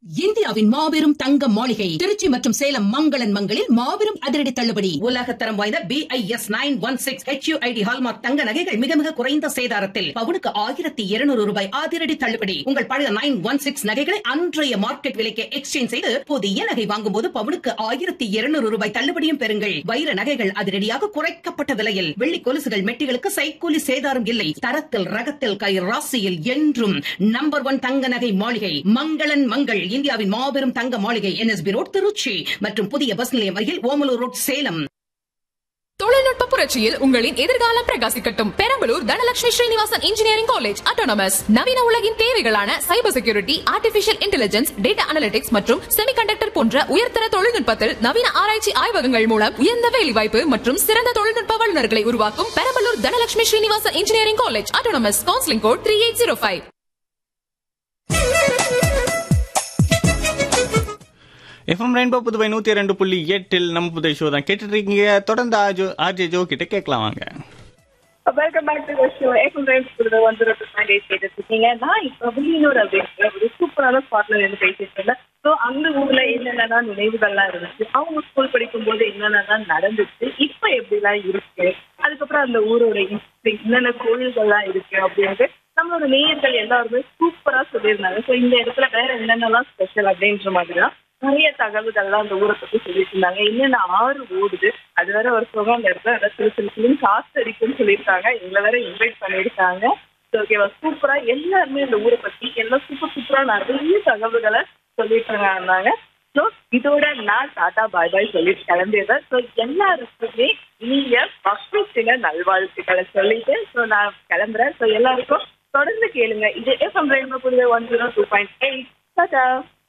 இந்தியாவின் மாபெரும் தங்க மாளிகை திருச்சி மற்றும் சேலம் மங்களன் மங்களில் மாபெரும் அதிரடி தள்ளுபடி உலக தரம் வாய்ந்த B I S nine one six H ID hallmark தங்க நகைகள் மிக மிக குறைந்த சேதாரத்தில் பவுனுக்கு ஆயிரத்தி இருநூறு ரூபாய் அதிரடி தள்ளுபடி உங்கள் பழைய நைன் ஒன் சிக்ஸ் நகைகளை அன்றைய மார்க்கெட் விலைக்கு எக்ஸ்சேஞ்ச் செய்து புதிய நகை வாங்கும் போது பவுனுக்கு ஆயிரத்தி இருநூறு ரூபாய் தள்ளுபடியும் பெறுங்கள் வைர நகைகள் அதிரடியாக குறைக்கப்பட்ட விலையில் வெள்ளி கொலுசுகள் மெட்டிகளுக்கு சைக்கூலி சேதாரம் இல்லை தரத்தில் ரகத்தில் கை ராசியில் என்றும் நம்பர் ஒன் தங்க நகை மாளிகை மங்களன் மங்கள் இந்தியாவின் மாபெரும் தங்க மாளிகை என்எஸ்பி ரோட் திருச்சி மற்றும் புதிய பஸ் நிலையம் அருகில் ஓமலூர் ரோட் சேலம் தொழில்நுட்ப புரட்சியில் உங்களின் எதிர்காலம் பிரகாசிக்கட்டும் Perambalur Dhanalakshmi Srinivasan engineering college autonomous நவீன உலகின் தேவைகளான cyber security artificial intelligence data analytics மற்றும் செமிகண்டக்டர் போன்ற உயர்தர தொழில்நுட்பத்தில் நவீன ஆராய்ச்சி ஆய்வகங்கள் மூலம் உயர்ந்த வேலைவாய்ப்பு மற்றும் சிறந்த தொழில்நுட்ப வல்லுநர்களை உருவாக்கும் Perambalur Dhanalakshmi Srinivasan engineering college autonomous counselling code three eight zero five FM rainbow Puduvai நூத்தி ரெண்டு புள்ளி எட்டில் நம்ம புதை ஷோ தான் கேட்டுட்டு இருக்கீங்க தொடர்ந்து ஆஜோ ஆர்ஜே ஜோ கிட்ட கேட்கலாம் வாங்க வெல்கம் பேக் டு ஷோ ஏகம் ரைம்ஸ் வந்து கேட்டுட்டு இருக்கீங்க நான் இப்போ வில்லியனூர் அப்படிங்கிற ஒரு சூப்பரான ஸ்பாட்ல இருந்து பேசிட்டு இருந்தேன் ஸோ அந்த ஊர்ல என்னென்னலாம் நினைவுகள்லாம் இருந்துச்சு அவங்க ஸ்கூல் படிக்கும் போது என்னென்னலாம் நடந்துச்சு இப்போ எப்படிலாம் இருக்கு அதுக்கப்புறம் அந்த ஊரோட history, என்னென்ன கோயில்கள்லாம் இருக்கு அப்படின்ட்டு நம்மளோட நேயர்கள் எல்லாருமே சூப்பரா சொல்லியிருந்தாங்க ஸோ இந்த இடத்துல வேற என்னென்னலாம் ஸ்பெஷல் அப்படின்ற மாதிரி தான் நிறைய தகவல்கள்லாம் அந்த ஊரை பத்தி சொல்லிட்டு இருந்தாங்க என்னென்ன ஆறு ஓடுது அது வேற ஒருத்தவங்க அந்த இடத்துல வேற சிறு சிறு சிறு காசு அடிக்கும்னு சொல்லியிருக்காங்க எங்களை வேற இன்வைட் பண்ணியிருக்காங்க ஓகேவா சூப்பரா எல்லாருமே இந்த ஊரை பத்தி எல்லாம் சூப்பர் சூப்பரா நிறைய தகவல்களை சொல்லிட்டு இருந்தாங்க ஸோ இதோட நான் டாடா பாய் பாய் சொல்லிட்டு கிளம்பியதான் ஸோ எல்லாருக்குமே இனிய பக்ரீத்தின நல்வாழ்த்துக்களை சொல்லிட்டு ஸோ நான் கிளம்புறேன் ஸோ எல்லாருக்கும் தொடர்ந்து கேளுங்க இது FM rainbow Puduvai one zero two point eight Tata